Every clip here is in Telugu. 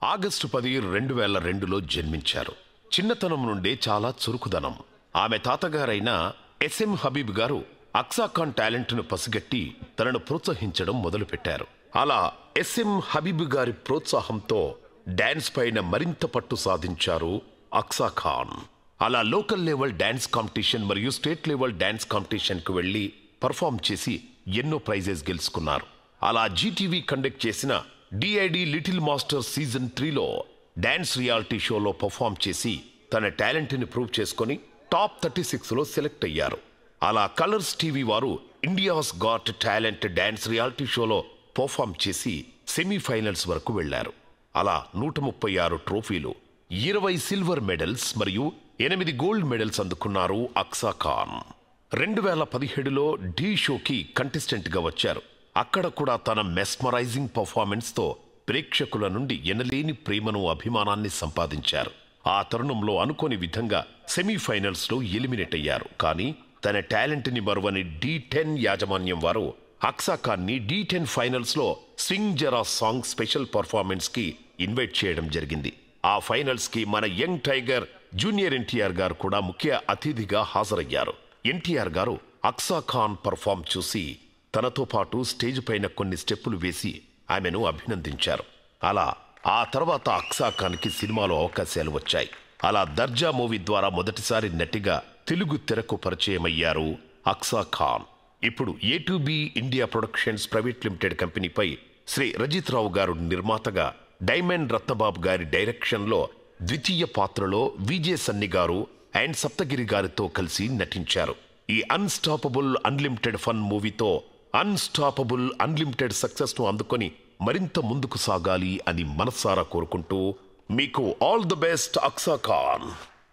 ఆగస్టు పది రెండు వేల రెండులో జన్మించారు చిన్నతనం నుండే చాలా చురుకుదనం ఆమె తాతగారైన ఎస్ఎం హబీబ్ గారు అక్సాఖాన్ టాలెంట్ను పసిగట్టి తనను ప్రోత్సహించడం మొదలుపెట్టారు అలా ఎస్ఎం హబీబ్ గారి ప్రోత్సాహంతో డాన్స్ పైన మరింత పట్టు సాధించారు అక్సా ఖాన్ అలా లోకల్ లెవెల్ డాన్స్ కాంపిటీషన్ మరియు స్టేట్ లెవెల్ డాన్స్ కాంపిటీషన్కు వెళ్లి పర్ఫామ్ చేసి ఎన్నో ప్రైజెస్ గెలుచుకున్నారు అలా జీటీవీ కండక్ట్ చేసిన డిఐడి లిటిల్ మాస్టర్ సీజన్ త్రీలో డాన్స్ రియాలిటీ షోలో పర్ఫామ్ చేసి తన టాలెంట్ని ప్రూవ్ చేసుకొని టాప్ థర్టీ సిక్స్లో సెలెక్ట్ అయ్యారు అలా కలర్స్ టీవీ వారు India's got talent dance reality షోలో పర్ఫామ్ చేసి సెమీఫైనల్స్ వరకు వెళ్లారు అలా నూట ముప్పై ఆరు ట్రోఫీలు ఇరవై సిల్వర్ మెడల్స్ మరియు ఎనిమిది గోల్డ్ మెడల్స్ అందుకున్నారు అక్సా ఖాన్ రెండు వేల పదిహేడులో ఢీ షోకి కంటెస్టెంట్గా వచ్చారు అక్కడ కూడా తన మెస్మరైజింగ్ పర్ఫార్మెన్స్తో ప్రేక్షకుల నుండి ఎనలేని ప్రేమను అభిమానాన్ని సంపాదించారు ఆ తరుణంలో అనుకోని విధంగా సెమీఫైనల్స్లో ఎలిమినేట్ అయ్యారు కానీ తన టాలెంట్ని మరువని డి టెన్ యాజమాన్యం వారు అక్సా ఖాన్ని డి టెన్ ఫైనల్స్లో స్వింగ్ జరా సాంగ్ స్పెషల్ పర్ఫార్మెన్స్కి ఇన్వైట్ చేయడం జరిగింది ఆ ఫైనల్స్కి మన యంగ్ టైగర్ జూనియర్ ఎన్టీఆర్ గారు కూడా ముఖ్య అతిథిగా హాజరయ్యారు ఎన్టీఆర్ గారు అక్సా ఖాన్ పర్ఫామ్ చూసి తనతో పాటు స్టేజ్ పైన కొన్ని స్టెప్పులు వేసి ఆమెను అభినందించారు అలా ఆ తర్వాత అక్సా ఖాన్కి సినిమాలో అవకాశాలు వచ్చాయి అలా దర్జా మూవీ ద్వారా మొదటిసారి నటిగా తెలుగు తెరకు పరిచయమయ్యారు అక్సా ఖాన్ ఇప్పుడు A to B India productions private limited కంపెనీపై శ్రీ రజిత్ రావు గారు నిర్మాతగా డైమండ్ రత్నబాబు గారి డైరెక్షన్లో ద్వితీయ పాత్రలో విజే సన్ని గారు అండ్ సప్తగిరి గారితో కలిసి నటించారు ఈ అన్స్టాపబుల్ అన్లిమిటెడ్ ఫన్ మూవీతో అన్స్టాపబుల్ అన్లిమిటెడ్ సక్సెస్ ను అందుకొని మరింత ముందుకు సాగాలి అని మనసారా కోరుకుంటూ మీకు all the best Aksa Khan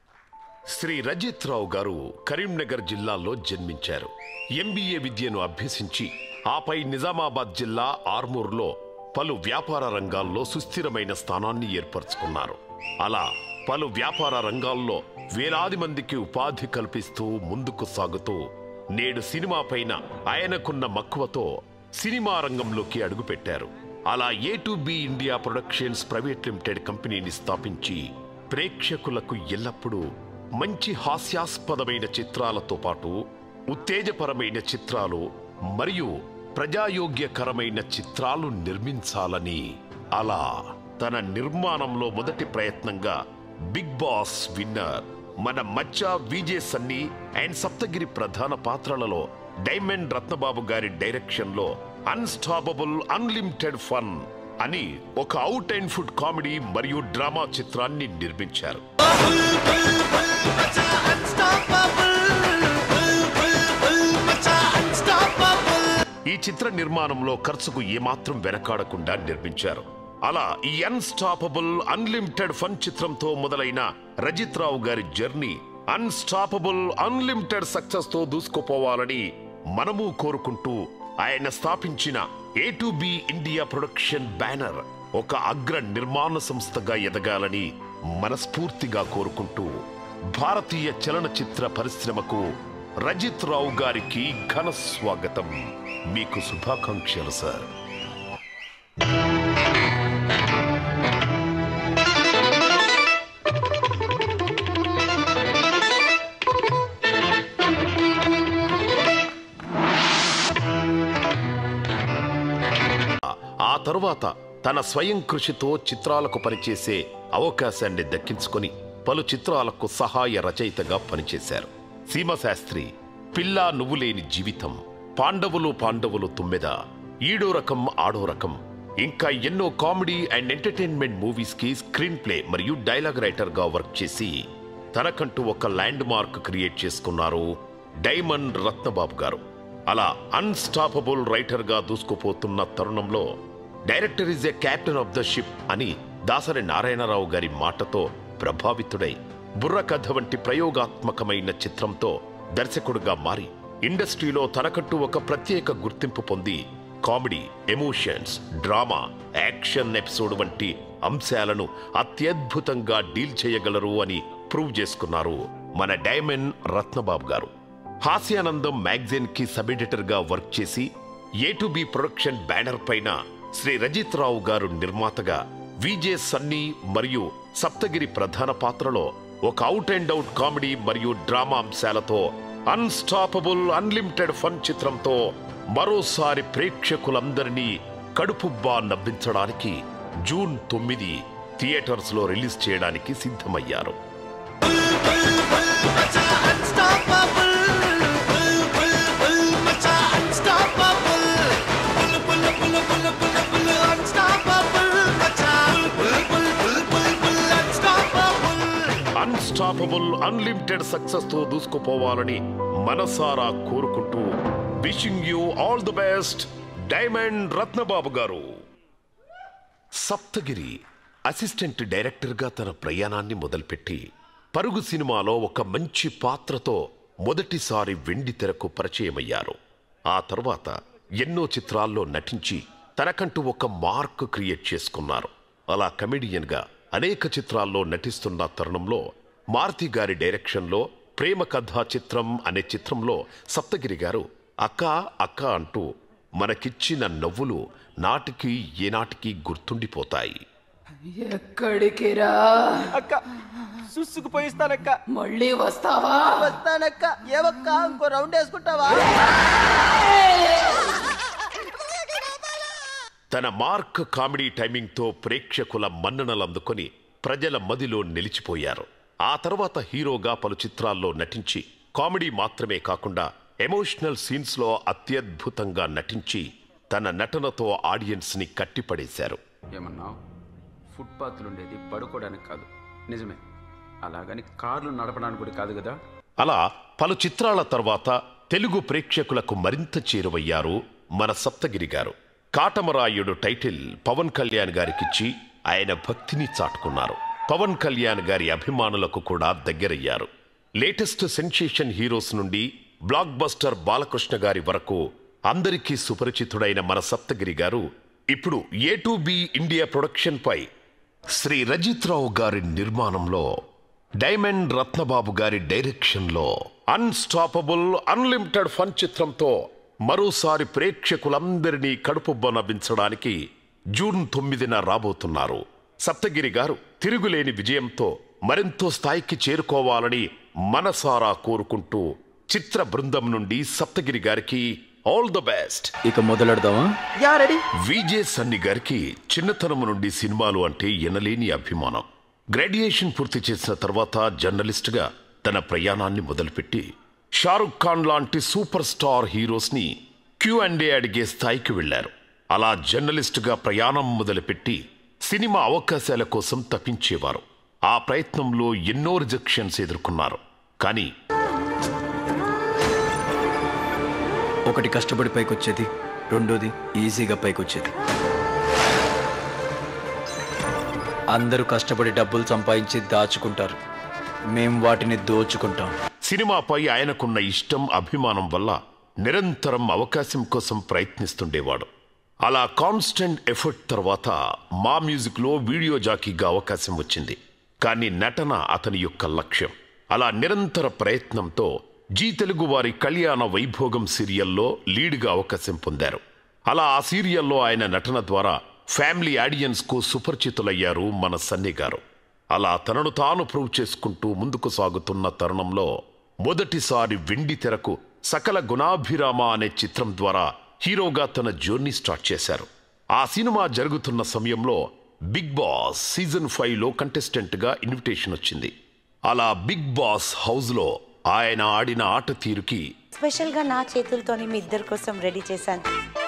Shri Rajith Rao garu Karimnagar జిల్లాలో జన్మించారు ఎంబీఏ విద్యను అభ్యసించి ఆపై నిజామాబాద్ జిల్లా ఆర్మూర్లో పలు వ్యాపార రంగాల్లో సుస్థిరమైన స్థానాన్ని ఏర్పరచుకున్నారు అలా పలు వ్యాపార రంగాల్లో వేలాది మందికి ఉపాధి కల్పిస్తూ ముందుకు సాగుతూ నేడు సినిమా పైన ఆయనకున్న మక్కువతో సినిమా రంగంలోకి అడుగుపెట్టారు అలా A to B India productions private limited కంపెనీని స్థాపించి ప్రేక్షకులకు ఎల్లప్పుడూ మంచి హాస్యాస్పదమైన చిత్రాలతో పాటు ఉత్తేజపరమైన చిత్రాలు మరియు ప్రజాయోగ్యకరమైన చిత్రాలు నిర్మించాలని అలా తన నిర్మాణంలో మొదటి ప్రయత్నంగా బిగ్ బాస్ విన్నర్ మన మచ్చ విజే సన్ని అండ్ సప్తగిరి ప్రధాన పాత్రలలో డైమండ్ రత్నబాబు గారి డైరెక్షన్ లో అన్స్టాపబుల్ అన్లిమిటెడ్ ఫన్ అని ఒక అవుట్ అండ్ ఫుడ్ కామెడీ మరియు డ్రామా చిత్రాన్ని నిర్మించారు ఈ చిత్ర నిర్మాణంలో ఖర్చుకు ఏమాత్రం వెనకాడకుండా నిర్మించారు అలా ఈ అన్స్టాపబుల్ అన్లిమిటెడ్ ఫన్ చిత్రంతో మొదలైన రజిత్ రావు గారి జర్నీ అన్స్టాపబుల్ అన్లిమిటెడ్ సక్సెస్ తో దూసుకుపోవాలని మనము కోరుకుంటూ ఆయన స్థాపించిన A to B India production banner ఒక అగ్ర నిర్మాణ సంస్థగా ఎదగాలని మనస్ఫూర్తిగా కోరుకుంటూ భారతీయ చలనచిత్ర పరిశ్రమకు రజిత్ రావు గారికి ఘన స్వాగతం మీకు శుభాకాంక్షలు సార్ ఆ తరువాత తన స్వయం కృషితో చిత్రాలకు పనిచేసే అవకాశాన్ని దక్కించుకొని పలు చిత్రాలకు సహాయ రచయితగా పనిచేశారు సీమశాస్త్రి పిల్లా నువ్వులేని జీవితం పాండవులు పాండవులు తుమ్మెద ఈడో రకం ఆడో రకం ఇంకా ఎన్నో కామెడీ అండ్ ఎంటర్టైన్మెంట్ మూవీస్ కి స్క్రీన్ ప్లే మరియు డైలాగ్ రైటర్ గా వర్క్ చేసి తనకంటూ ఒక ల్యాండ్ మార్క్ క్రియేట్ చేసుకున్నారు డైమండ్ రత్నబాబు గారు అలా అన్స్టాపబుల్ రైటర్ గా దూసుకుపోతున్న తరుణంలో director is a captain of the ship అని దాసరి నారాయణరావు గారి మాటతో ప్రభావితుడై బుర్ర కథ వంటి ప్రయోగాత్మకమైన చిత్రంతో దర్శకుడుగా మారి ఇండస్ట్రీలో తనకంటూ ఒక ప్రత్యేక గుర్తింపు పొంది comedy emotions drama action episode వంటి అంశాలను అత్యద్భుతంగా డీల్ చేయగలరు అని ప్రూవ్ చేసుకున్నారు మన డైమండ్ రత్నబాబు గారు హాస్యానందం మ్యాగజైన్ కి సబ్ ఎడిటర్ గా వర్క్ చేసి A to B production banner పైన శ్రీ రజిత్ రావు గారు నిర్మాతగా విజే సన్నీ మరియు సప్తగిరి ప్రధాన పాత్రలో ఒక అవుట్ అండ్ అవుట్ కామెడీ మరియు డ్రామా అంశాలతో అన్స్టాపబుల్ అన్లిమిటెడ్ ఫన్ చిత్రంతో మరోసారి ప్రేక్షకులందరినీ కడుపుబ్బా నవ్వించడానికి జూన్ తొమ్మిది థియేటర్స్ లో రిలీజ్ చేయడానికి సిద్ధమయ్యారు Unstoppable, bull, bull, bull, macha, unstoppable. Bull, bull, bull, bull, bull, bull, unstoppable, macha. Bull, bull, bull, bull, bull, unstoppable. Unstoppable unlimited success తో దూసుకుపోవాలని మనసారా కోరుకుంటూ wishing you all the best diamond Ratnababu garu Saptagiri assistant డైరెక్టర్గా తన ప్రయాణాన్ని మొదలుపెట్టి పరుగు సినిమాలో ఒక మంచి పాత్రతో మొదటిసారి వెండి తెరకు పరిచయమయ్యారు ఆ తర్వాత ఎన్నో చిత్రాల్లో నటించి తనకంటూ ఒక మార్క్ క్రియేట్ చేసుకున్నారు అలా కమెడియన్గా అనేక చిత్రాల్లో నటిస్తున్న తరుణంలో మారుతి గారి డైరెక్షన్లో ప్రేమ కథా చిత్రం అనే చిత్రంలో సప్తగిరి గారు అక్క అక్క అంటూ మనకిచ్చిన నవ్వులు నాటికి ఏనాటికి గుర్తుండిపోతాయి ఎక్కడికి రా అక్క సుసుకుపోయిస్తానక్క మళ్ళీ వస్తావా వస్తానక్క ఏవక్క ఇంకో రౌండ్ వేసుకుంటావా తన మార్క్ కామెడీ టైమింగ్తో ప్రేక్షకుల మన్ననలు అందుకొని ప్రజల మదిలో నిలిచిపోయారు ఆ తర్వాత హీరోగా పలు చిత్రాల్లో నటించి కామెడీ మాత్రమే కాకుండా ఎమోషనల్ సీన్స్లో అత్యద్భుతంగా నటించి తన నటనతో ఆడియన్స్ని కట్టిపడేశారు ఏమన్నావు ఫుట్పాత్లు ఉండేది పడుకోవడానికి కాదు నిజమే అలాగని కార్లు నడపడానికి కూడా కాదు కదా అలా పలు చిత్రాల తర్వాత తెలుగు ప్రేక్షకులకు మరింత చేరువయ్యారు మన సప్తగిరి గారు కాటమరాయుడు టైటిల్ పవన్ కళ్యాణ్ గారికిచ్చి ఆయన భక్తిని చాటుకున్నారు పవన్ కళ్యాణ్ గారి అభిమానులకు కూడా దగ్గరయ్యారు లేటెస్ట్ సెన్సేషన్ హీరోస్ నుండి బ్లాక్ బస్టర్ బాలకృష్ణ గారి వరకు అందరికీ సుపరిచితుడైన మన సప్తగిరి గారు ఇప్పుడు A to B India production పై శ్రీ రజిత్ రావు గారి నిర్మాణంలో డైమండ్ రత్నబాబు గారి డైరెక్షన్లో అన్స్టాపబుల్ అన్లిమిటెడ్ ఫన్ చిత్రంతో మరోసారి ప్రేక్షకులందరినీ కడుపుబ్బ నవ్వించడానికి జూన్ తొమ్మిదిన రాబోతున్నారు సప్తగిరి గారు తిరుగులేని విజయంతో మరెంతో స్థాయికి చేరుకోవాలని మనసారా కోరుకుంటూ చిత్ర బృందం నుండి సప్తగిరి గారికి ఆల్ ద బెస్ట్ ఇక మొదలెడదామా యా రెడీ విజే సన్ని గారికి చిన్నతనం నుండి సినిమాలు అంటే ఎనలేని అభిమానం గ్రాడ్యుయేషన్ పూర్తి చేసిన తర్వాత జర్నలిస్ట్గా తన ప్రయాణాన్ని మొదలుపెట్టి షారుఖ్ ఖాన్ లాంటి సూపర్ స్టార్ హీరోస్ని క్యూ అండ్ ఏ అడిగే స్థాయికి వెళ్లారు అలా జర్నలిస్ట్గా ప్రయాణం మొదలుపెట్టి సినిమా అవకాశాల కోసం తప్పించేవారు ఆ ప్రయత్నంలో ఎన్నో రిజెక్షన్స్ ఎదుర్కొన్నారు కానీ ఒకటి కష్టపడి పైకొచ్చేది రెండోది ఈజీగా పైకొచ్చేది అందరూ కష్టపడి డబ్బులు సంపాదించి దాచుకుంటారు మేం వాటిని దోచుకుంటాం సినిమాపై ఆయనకున్న ఇష్టం అభిమానం వల్ల నిరంతరం అవకాశం కోసం ప్రయత్నిస్తుండేవాడు అలా కాన్స్టెంట్ ఎఫర్ట్ తర్వాత మా మ్యూజిక్లో వీడియో జాకీగా అవకాశం వచ్చింది కానీ నటన అతని యొక్క లక్ష్యం అలా నిరంతర ప్రయత్నంతో జీ తెలుగు వారి కళ్యాణ వైభోగం సీరియల్లో లీడ్గా అవకాశం పొందారు అలా ఆ సీరియల్లో ఆయన నటన ద్వారా ఫ్యామిలీ ఆడియన్స్ కు సుపరిచితులయ్యారు మన సన్ని గారు అలా తనను తాను ప్రూవ్ చేసుకుంటూ ముందుకు సాగుతున్న తరుణంలో మొదటిసారి వెండి తెరకు సకల గుణాభిరామ అనే చిత్రం ద్వారా హీరోగా తన జర్నీ స్టార్ట్ చేశారు ఆ సినిమా జరుగుతున్న సమయంలో బిగ్ బాస్ సీజన్ ఫైవ్ లో కంటెస్టెంట్ గా ఇన్విటేషన్ వచ్చింది అలా బిగ్ బాస్ హౌస్ లో ఆయన ఆడిన ఆట తీరుకి స్పెషల్ గా నా చేతులతోని మీ ఇద్దరి కోసం రెడీ చేశాను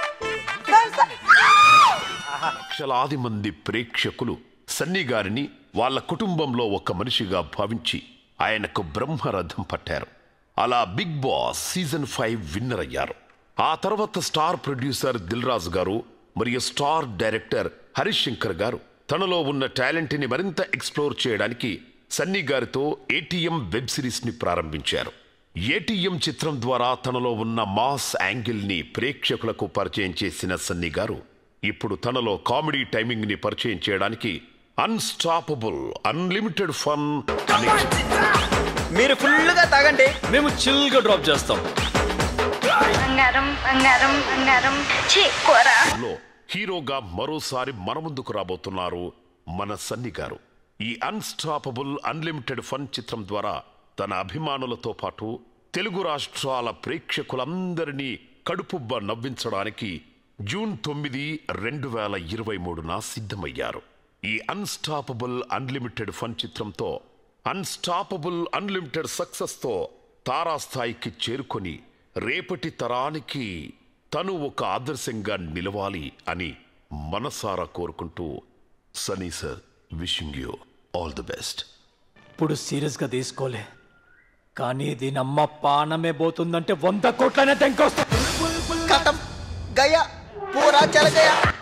లక్షలాది మంది ప్రేక్షకులు సన్నీ గారిని వాళ్ళ కుటుంబంలో ఒక మనిషిగా భావించి ఆయనకు బ్రహ్మరథం పట్టారు అలా Big Boss season five winner అయ్యారు ఆ తర్వాత స్టార్ ప్రొడ్యూసర్ దిల్ రాజు గారు మరియు స్టార్ డైరెక్టర్ హరీష్ శంకర్ గారు తనలో ఉన్న టాలెంట్ని మరింత ఎక్స్ప్లోర్ చేయడానికి సన్నీ గారితో ఏటీఎం వెబ్ సిరీస్ ని ప్రారంభించారు ఏటీఎం చిత్రం ద్వారా తనలో ఉన్న మాస్ యాంగిల్ ని ప్రేక్షకులకు పరిచయం చేసిన సన్నీ గారు ఇప్పుడు తనలో కామెడీ టైమింగ్ ని పరిచయం చేయడానికి అన్స్టాపబుల్ అన్లిమిటెడ్ ఫన్ అనే మీరు ఫుల్గా తాగండి మేము చిల్గా డ్రాప్ చేస్తాం బంగారం బంగారం బంగారం చీ కూర చిత్రంలో హీరోగా మరోసారి మన ముందుకు రాబోతున్నారు మన సన్ని గారు ఈ అన్స్టాపబుల్ అన్లిమిటెడ్ ఫన్ చిత్రం ద్వారా తన అభిమానులతో పాటు తెలుగు రాష్ట్రాల ప్రేక్షకులందరినీ కడుపుబ్బ నవ్వించడానికి జూన్ తొమ్మిది రెండు వేల ఇరవై మూడున సిద్ధమయ్యారు ఈ అన్స్టాపబుల్ అన్లిమిటెడ్ ఫన్ చిత్రంతో అన్స్టాపబుల్ అన్లిమిటెడ్ సక్సెస్తో తారాస్థాయికి చేరుకొని రేపటి తరానికి తను ఒక ఆదర్శంగా నిలవాలి అని మనసారా కోరుకుంటూ Sunny sir wishing you all the best ఇప్పుడు సీరియస్గా తీసుకోలే కానీ దీని అమ్మ పానమే పోతుందంటే వంద కోట్లనే తెంకొస్తా కథం గయ పూరా చల గయ